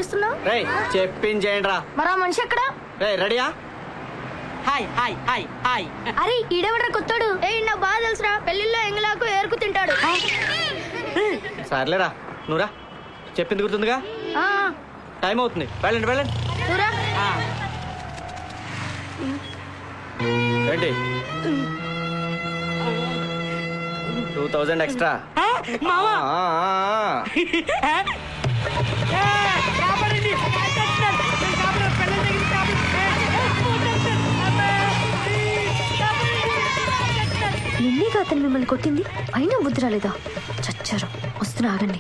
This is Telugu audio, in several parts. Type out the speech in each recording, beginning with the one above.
చేస్తున్నావు రే చెప్పించేయండి రా మరి ఆ మనిషి ఎక్కడ రే రెడీయా హాయ్ హాయ్ హాయ్ హాయ్ అరే ఈడెవడ్రా కొత్తాడు ఏ నా బాగా తెలుసురా పెళ్లిలో ఎంగలాకు ఏరుకు తింటాడు సర్లేరా నువ్వురా చెప్పింది గుర్తుందిగా ఆ, టైం అవుతుంది వెళ్ళండి వెళ్ళండి నువ్వురా. ఏంటి టూ థౌజండ్ ఎక్స్ట్రా మావా ఆ, ఆ, ఆ. కాపాడండి కాపాడండి. కాపాడండి. పిల్లల దగ్గర కాపాడండి. అమ్మా. నిన్నేగా అతను మిమ్మల్ని కొట్టింది అయినా బుద్ధి రాలేదా చచ్చారు వస్తున్నా ఆగండి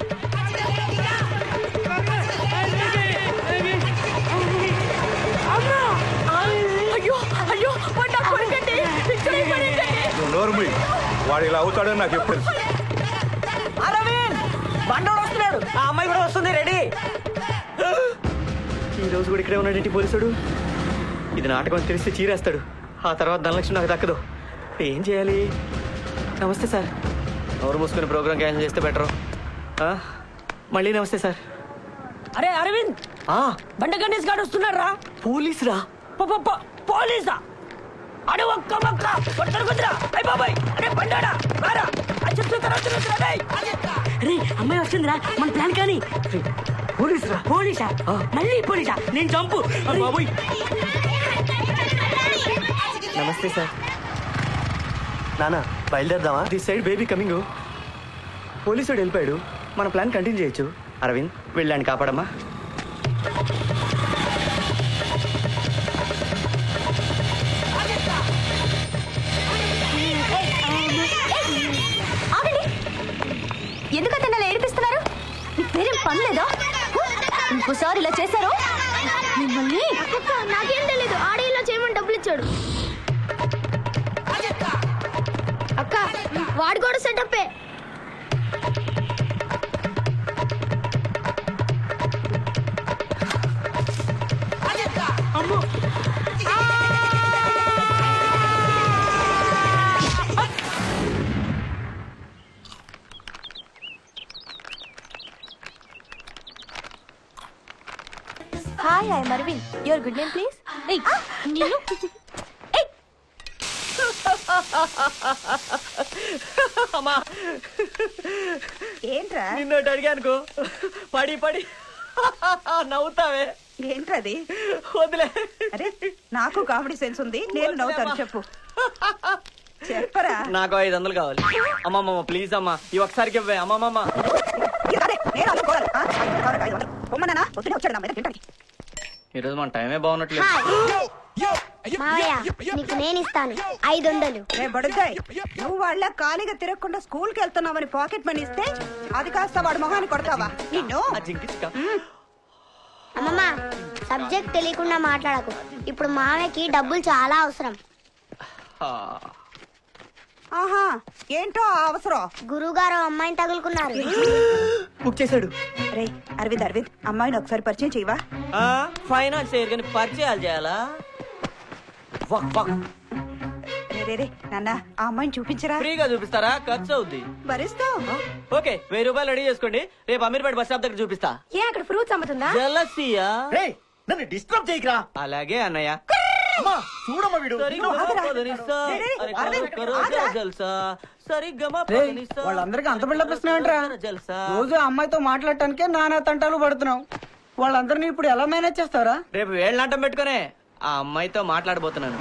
అయ్యో అయ్యో వాడు నా కొడుకండి. పిచ్చోడు అయిపోయాడండి. నువ్వు నోరు మూయి. వాడు ఇలా అవుతాడని నాకు ఎప్పుడు తెలుసు అరవింద్ బండోడు వస్తున్నాడు ఆ అమ్మాయి కూడా వస్తుంది రెడీ ఈ రోజు కూడా ఇక్కడే ఉన్నాడేంటి పోలీసుడు ఇది నాటకం అని తెలిస్తే చీరేస్తాడు ఆ తర్వాత ధనలక్ష్మి నాకు దక్కదు ఏం చేయాలి నమస్తే సార్ నోరు మూసుకుని ప్రోగ్రామ్ క్యాన్సిల్ చేస్తే బెటరు మళ్ళీ నమస్తే సార్ అరే అరవింద్ ఆ, బండ గణేష్ గారు వస్తున్నాడు రా పోలీసురా పోలీసా అడే ఒక్క మొక్క కొట్టరు కుదిరా అయ్య బాబాయ్ అరే బండాడా రారా అని చెప్తూ తర్వాత రే అమ్మాయి వస్తుందిరా మన ప్లాన్ కానీ పోలీసురా పోలీసా మళ్ళీ పోలీసా నేను చంపు బాబోయ్ నమస్తే సార్ నానా బయలుదేరదామా దిస్ సైడ్ బేబీ కమింగ్ పోలీసుడు వెళ్ళిపోయాడు మన ప్లాన్ కంటిన్యూ చేయొచ్చు అరవింద్ వెళ్ళాను కాపాడమ్మా ఆగండి ఎందుకు అతను అలా ఏడిపిస్తున్నారు మీకు వేరేం పని లేదా ఇంకోసారి ఇలా చేశారు మిమ్మల్ని అక్క నాకేం తెలీదు ఆడే ఇలా చేయమని డబ్బులు ఇచ్చాడు అక్క వాడు కూడా సెటప్పే hi I Marvin your good name please నేను అమ్మా ఏంట్రా నిన్నోటి అడిగానుకో పడి పడి నవ్వుతావే ఏంట్రది వదిలే అరే నాకు కామెడీ సెన్స్ ఉంది నేను నవ్వుతాను చెప్పు చెప్పరా నాకు ఐదు వందలు కావాలి అమ్మమ్మ ప్లీజ్ అమ్మా ఈ ఒకసారికి ఇవ్వే అమ్మమ్మ ఇదిగోనే, నేను అనుకోవాలి ఆ, ఐదు వందలు, ఐదు వందలు. పొమ్మన్నానా వద్దునే వచ్చాడు నా మీద తింటానికి ఈరోజు మన టైమే బాగున్నట్లేదు మావయ్య నీకు నేను ఇస్తాను ఐదు వందలు రే బడుద్దాయ్ నువ్వు వాళ్ళ ఖాళీగా తిరగకుండా స్కూల్ కి వెళ్తున్నావని పాకెట్ మనీ ఇస్తే అది కాస్త వాడు మొహాన్ని కొడతావా నిన్ను ఆ జింకి చిక్క. అమ్మమ్మ సబ్జెక్ట్ తెలియకుండా మాట్లాడకు ఇప్పుడు మామయ్యకి డబ్బులు చాలా అవసరం ఆ, ఆహా ఏంటో ఆ అవసరం గురువుగారు అమ్మాయిని తగులుకున్నారు బుక్ చేశాడు రే అరవింద్ అరవింద్ అమ్మాయిని ఒకసారి పరిచయం చేయవా ఫైనాన్స్ చేయరు కానీ పరిచయాలు చేయాలా వక్ వక్ రే రే రే నాన్న ఆ అమ్మాయిని చూపించరా ఫ్రీగా చూపిస్తారా ఖర్చు అవుద్ది భరిస్తావు ఓకే వెయ్యి రూపాయలు రెడీ చేసుకోండి రేపు అమీర్పేట బస్ స్టాప్ దగ్గర చూపిస్తా ఏ అక్కడ ఫ్రూట్స్ అమ్ముతుందా జలసియా నన్ను డిస్టర్బ్ చేయకరా అలాగే అన్నయ్య అమ్మా చూడమ్మా వీడు సరిగ్గా ఆగరా. పదనిస్తా. రే, రే, అరే, అరవింద్, కరో, ఆగరా. జల్సా. సరిగ్గా మా రేయ్, పదనిస్తా. వాళ్ళందరికీ అంత బిల్డప్ ఇస్తున్నావేంట్రా? జల్సా. రోజు ఆ అమ్మాయితో మాట్లాడటానికే నానా తంటాలు పడుతున్నావు వాళ్ళందరినీ ఇప్పుడు ఎలా మేనేజ్ చేస్తారా రేపు వేళ్ళంటం పెట్టుకునే ఆ అమ్మాయితో మాట్లాడబోతున్నాను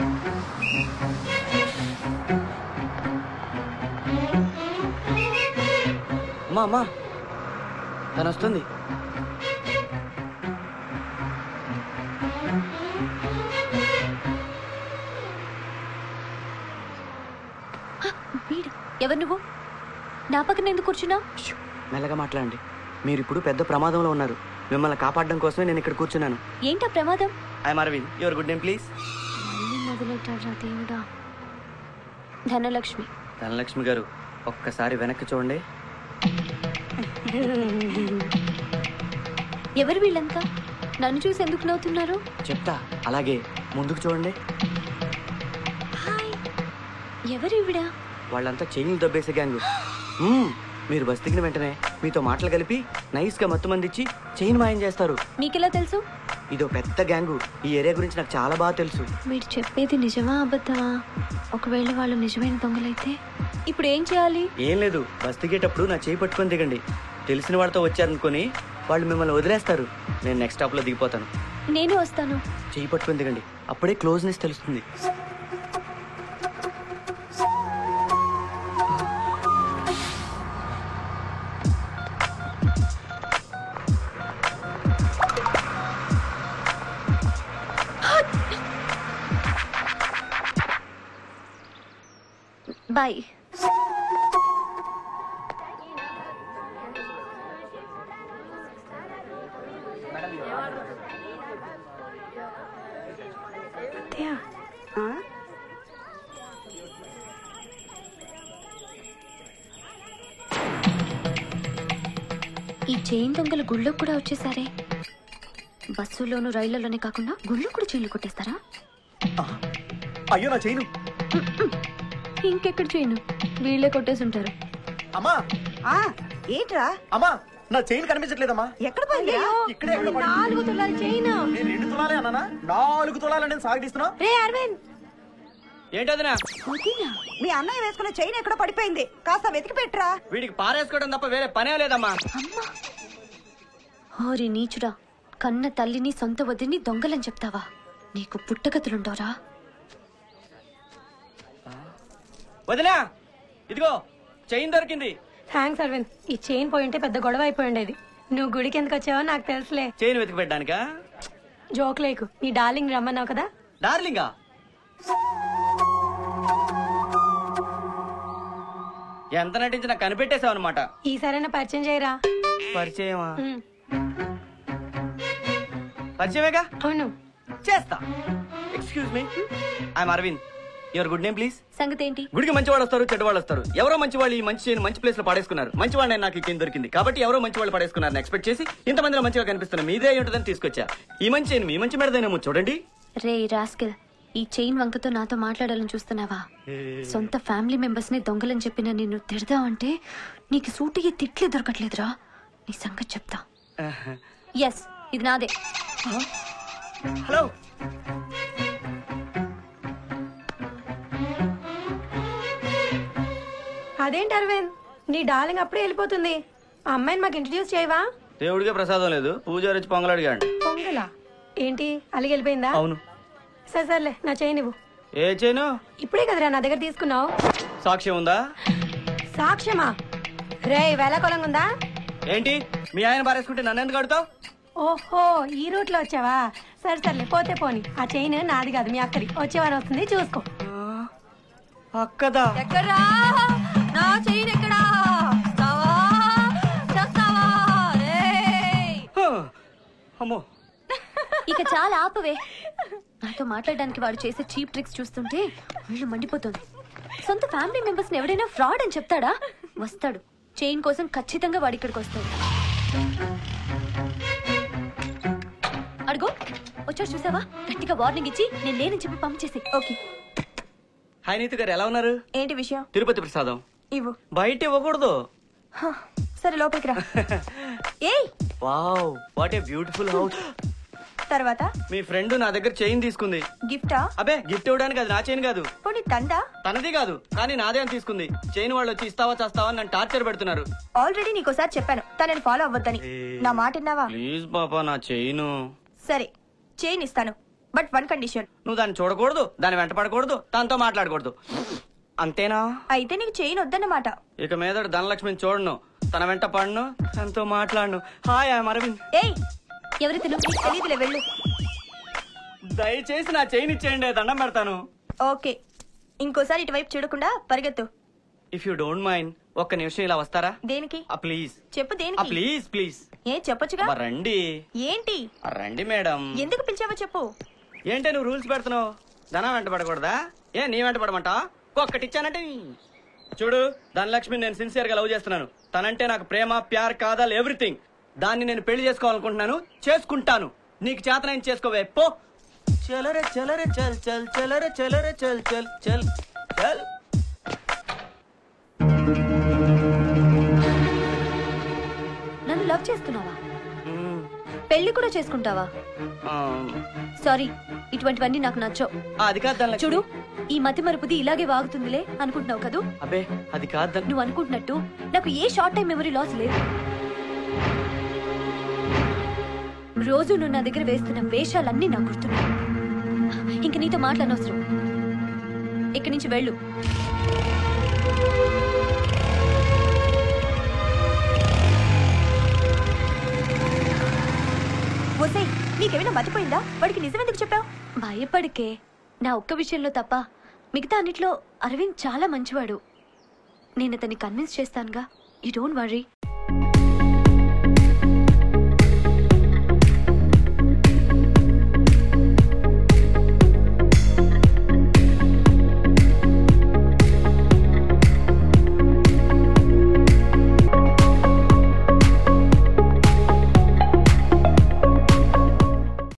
అమ్మా అమ్మా తను వస్తుంది వీడు ఎవరు నువ్వు నా పక్కన ఎందుకు కూర్చున్నావు షూ, మెల్లగా మాట్లాడండి మీరు ఇప్పుడు పెద్ద ప్రమాదంలో ఉన్నారు మిమ్మల్ని కాపాడడం కోసమే నేను ఇక్కడ కూర్చున్నాను ఏంటా ప్రమాదం I Aravind your good name please మళ్ళీ మొదలెట్టాడ్రా దేవుడా ధనలక్ష్మి ధనలక్ష్మి గారు ఒక్కసారి వెనక్కి చూడండి ఎవరు వీళ్ళంతా నన్ను చూసి ఎందుకు నవ్వుతున్నారు చెప్తా అలాగే ముందుకు చూడండి హాయ్ ఎవరు ఇవిడా వాళ్ళంతా చైన్లు దబ్బేసే గ్యాంగ్ మ్మ్, మీరు బస్ దిగిన వెంటనే మీతో మాటలు కలిపి నైస్గా మత్తు మంది ఇచ్చి చైన్ మాయం చేస్తారు మీకెలా తెలుసు ఇదో పెద్ద గ్యాంగు ఈ ఏరియా గురించి నాకు చాలా బాగా తెలుసు మీరు చెప్పేది నిజమా అబద్ధమా ఒకవేళ వాళ్ళు నిజమైన దొంగలైతే ఇప్పుడు ఏం చేయాలి ఏం లేదు బస్ దిగేటప్పుడు నా చేయి పట్టుకొని దిగండి తెలిసిన వాళ్ళతో వచ్చారనుకొని వాళ్ళు మిమ్మల్ని వదిలేస్తారు నేను నెక్స్ట్ స్టాప్లో దిగిపోతాను నేను వస్తాను చేయి పట్టుకొని దిగండి అప్పుడే క్లోజ్నెస్ తెలుస్తుంది బాయ్ ఆ? ఈ చైన్ దొంగలు గుళ్ళో కూడా వచ్చేసారే బస్సులోను రైళ్లలోనే కాకుండా గుళ్ళో కూడా చైన్లు కొట్టేస్తారా అయ్యో నా చేయను ఇంకెక్కడ చైను వీళ్ళే కొట్టేసి ఉంటారు అమ్మా ఆ, ఏంట్రా అమ్మా నా చైన్ కనిపించట్లేదమ్మా ఎక్కడ పోయింది ఇక్కడే ఎక్కడో పడింది. నాలుగు తులాల చైన్ నేను రెండు తులాలే అన్నానా నాలుగు తులాలు నేను సాగదీస్తున్నా రే అరవింద్ ఏంటదినా వదినా మీ అన్నయ్య వేసుకున్న చైన్ ఎక్కడ పడిపోయింది కాస్త వెతికి పెట్టరా వీడికి పారేసుకోవడం తప్ప వేరే పనే లేదమ్మా అమ్మా హోరి నీచుడా కన్న తల్లిని సొంత వదిని దొంగలని చెప్తావా నీకు పుట్టగతులుండోరా వదినా ఇదిగో చైన్ దొరికింది థ్యాంక్స్ అరవింద్ ఈ చైన్ పోయింటే పెద్ద గొడవ అయిపోయి ఉండేది నువ్వు గుడికి ఎందుకు వచ్చావో నాకు తెలుసులే చైన్ వెతికి పెట్టడానికా జోక్ లేకు నీ డార్లింగ్ రమ్మన్నావు కదా డార్లింగా ఎంత నటించినా కనిపెట్టేశావు అనమాట ఈసారైనా పరిచయం చేయరా పరిచయమా ఉమ్, పరిచయమేగా అవును చేస్తా excuse me I'm Aravind your good name please సంగతి ఏంటి గుడికి మంచి వాళ్ళు వస్తారు చెడ్డ వాళ్ళు వస్తారు ఎవరో మంచి వాళ్ళు ఈ మంచి చేయని మంచి ప్లేస్ లో పడేసుకున్నారు మంచి వాళ్ళు నాకు ఈ చైన్ దొరికింది కాబట్టి ఎవరో మంచి వాళ్ళు పడేసుకున్నారని ఎక్స్పెక్ట్ చేసి ఇంతమందిలో మంచిగా కనిపిస్తున్నా మీదే అయి ఉంటుందని తీసుకొచ్చా ఈ మంచి చైన్ మీ మంచి మెడదేనేమో చూడండి రే రాస్కిల్ ఈ చైన్ వంకతో నాతో మాట్లాడాలని చూస్తున్నావా సొంత ఫ్యామిలీ మెంబర్స్ ని దొంగలని చెప్పిన నిన్ను తిడదావంటే నీకు సూటికి తిట్లే దొరకట్లేదురా నీ సంగతి చెప్తా ఎస్ ఇది నాదే హలో అదేంటి అరవింద్ నీ డార్లింగ్ అప్పుడే వెళ్ళిపోతుంది ఆ అమ్మాయిని మాకు ఇంట్రడ్యూస్ చేయవా దేవుడికే ప్రసాదం లేదు పూజారి వచ్చి పొంగలు అడిగాడు పొంగలా ఏంటి అలిగి వెళ్ళిపోయిందా అవును సరే సర్లే నా చైన్ ఇవ్వు ఏ చైను ఇప్పుడే కదరా నా దగ్గర తీసుకున్నావు సాక్ష్యం ఉందా సాక్ష్యమా రే వేళకోళం ఉందా ఏంటి మీ ఆయన పారేసుకుంటే నన్ను ఎందుకు అడుగుతావు ఓహో ఈ రూట్ లో వచ్చావా సరే సర్లే పోతే పోని ఆ చైన్ నాది కాదు మీ అక్కడి వచ్చే వారం వస్తుంది చూసుకో అక్కదా ఎక్కడా నా చైన్ ఎక్కడా వస్తావా? చేస్తావా? రేయ్! హ. అమ్మో ఇక చాలా ఆపవే నాతో మాట్లాడడానికి వాడు చేసే చీప్ ట్రిక్స్ చూస్తుంటే ఒళ్ళు మండిపోతుంది సొంత ఫ్యామిలీ మెంబర్స్ ని ఎవడైనా ఫ్రాడ్ అని చెప్తాడా వస్తాడు చైన్ కోసం ఖచ్చితంగా వాడి ఇక్కడికి వస్తాడు అడుగు వచ్చాడు చూసావా గట్టిగా వార్నింగ్ ఇచ్చి నేను లేనని చెప్పి పంపించేసి ఓకే హాయ్ నీతు గారు ఎలా ఉన్నారు ఏంటి విషయం తిరుపతి ప్రసాదం ఇవ్వు బయట ఇవ్వకూడదు సరే లోపలికి రా ఏయ్ wow what a beautiful house తర్వాత మీ ఫ్రెండ్ నా దగ్గర చైన్ తీసుకుంది గిఫ్టా అబే గిఫ్ట్ ఇవ్వడానికి అది నా చైన్ కాదు పోనీ తందా తనది కాదు కానీ నాదే అని తీసుకుంది చైన్ వాళ్ళు వచ్చి ఇస్తావా చేస్తావా అని నన్ను టార్చర్ పెడుతున్నారు ఆల్రెడీ నీకోసారి చెప్పాను తనని ఫాలో అవ్వద్దని నా మాట విన్నావా ప్లీజ్ పాపా నా చైను సరే చైన్ ఇస్తాను బట్ వన్ కండిషన్ నువ్వు దాన్ని చూడకూడదు దాన్ని వెంట పడకూడదు తనతో మాట్లాడకూడదు అంతేనా అయితే నీకు చైన్ వద్దన్నమాట ఇక మీద ధనలక్ష్మిని చూడను తన వెంట పడను తనతో మాట్లాడను హాయ్ ఐఎమ్ అరవింద్ ఏయ్ ఎవరి తిను నీకు తెలియదులే వెళ్ళు దయచేసి నా చైన్ ఇచ్చేయండి దండం పెడతాను ఓకే ఇంకోసారి ఇటువైపు చూడకుండా పరిగెత్తు ఇఫ్ యూ డోంట్ మైండ్ ఒక్క నిమిషం ఇలా వస్తారా దేనికి ఆ ప్లీజ్ చెప్పు ఆ దేనికి ప్లీజ్ ప్లీజ్ ఏ చెప్పొచ్చుగా అబ్బా, రండి ఏంటి ఆ, రండి మేడం ఎందుకు పిలిచావో చెప్పు ఏంటే నువ్వు రూల్స్ పెడుతున్నావు ధనం వెంట పడకూడదా ఏ నీ వెంట పడమంటా ఒక్కటి ఇచ్చానంటే చూడు ధనలక్ష్మి నేను సిన్సియర్ గా లవ్ చేస్తున్నాను తనంటే నాకు ప్రేమ ప్యార్ కాదాల్ ఎవ్రీథింగ్ దాన్ని నేను పెళ్లి చేసుకోవాలనుకుంటున్నాను చేసుకుంటాను నీకు చేతనైన చేసుకోవే పో చలరే చలరే చల్ చల్ చలరే చలరే చల్ చల్ చల్ చల్ లవ్ చేస్తున్నావా మ్మ్. పెళ్లి కూడా చేసుకుంటావా ఆ, సారీ ఇటువంటివన్నీ నాకు నచ్చవు ఆ, అది కాదు ధనలక్ష్మి. చూడు ఈ మతి మరుపుది ఇలాగే వాగుతుందిలే అనుకుంటున్నావు కదూ అబ్బే అది కాదు ధన- నువ్వు అనుకుంటున్నట్టు నాకు a short time memory loss లేదు రోజు నువ్వు నా దగ్గర వేస్తున్న వేషాలన్నీ నాకు గుర్తున్నాయి ఇంక నీతో మాట్లాడనవసరం ఇక్కడి నుంచి వెళ్ళు ఒసే నీకేమైనా మర్చిపోయిందా వాడికి నిజం ఎందుకు చెప్పావు భయపడికే నా ఒక్క విషయంలో తప్ప మిగతా అన్నిట్లో అరవింద్ చాలా మంచివాడు నేను అతన్ని కన్విన్స్ చేస్తానుగా యూ డోంట్ వరీ